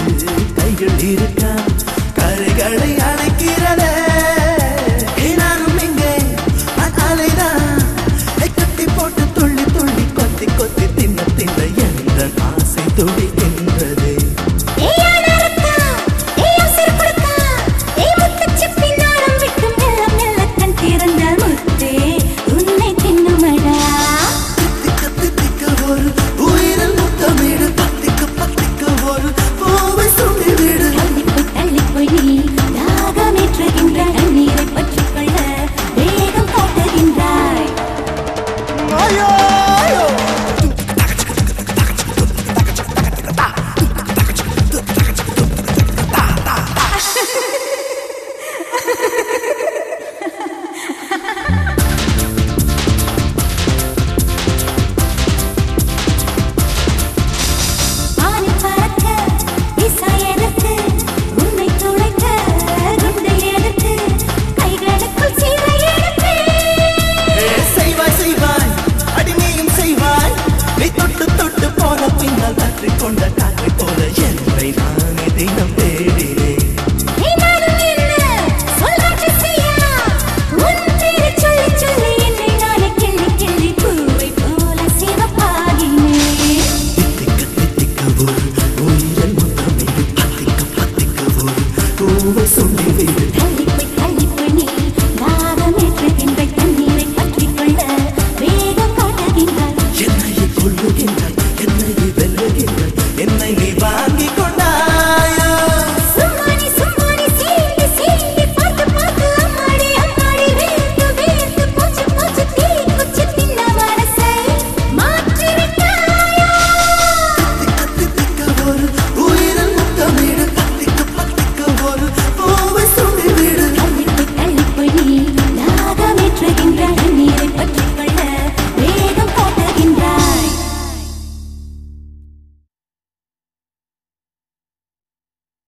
கைகள் இருக்கா கரைகளை அணைக்கிறதே ஏ, நானும் இங்கே நான் அலைதான் ஏ, கட்டி போட்டு துள்ளி துள்ளி கொத்தி கொத்தி தின்ன தின்ன எந்த ஆசை துடிக்கின்றதே திக்க திக்க ஒரு உயிரில் முத்தமிடு பத்திக்கு பத்திக்கு ஒரு பூவை சுண்டிவிடு ஏ, செய்வாய் செய்வாய் அடிமையும் செய்வாய் நீ தொட்டு தொட்டு போன பின்னால் பற்றி கொண்ட காற்றை போல என்னை நானே தினம் தேடினேன் தித்திக்க தித்திக்க ஒரு உயிரில் முத்தமிடு பத்திக்க பத்திக்க ஒரு பூவை சுண்டிவிடு என்னையே கொள்ளுகின்ற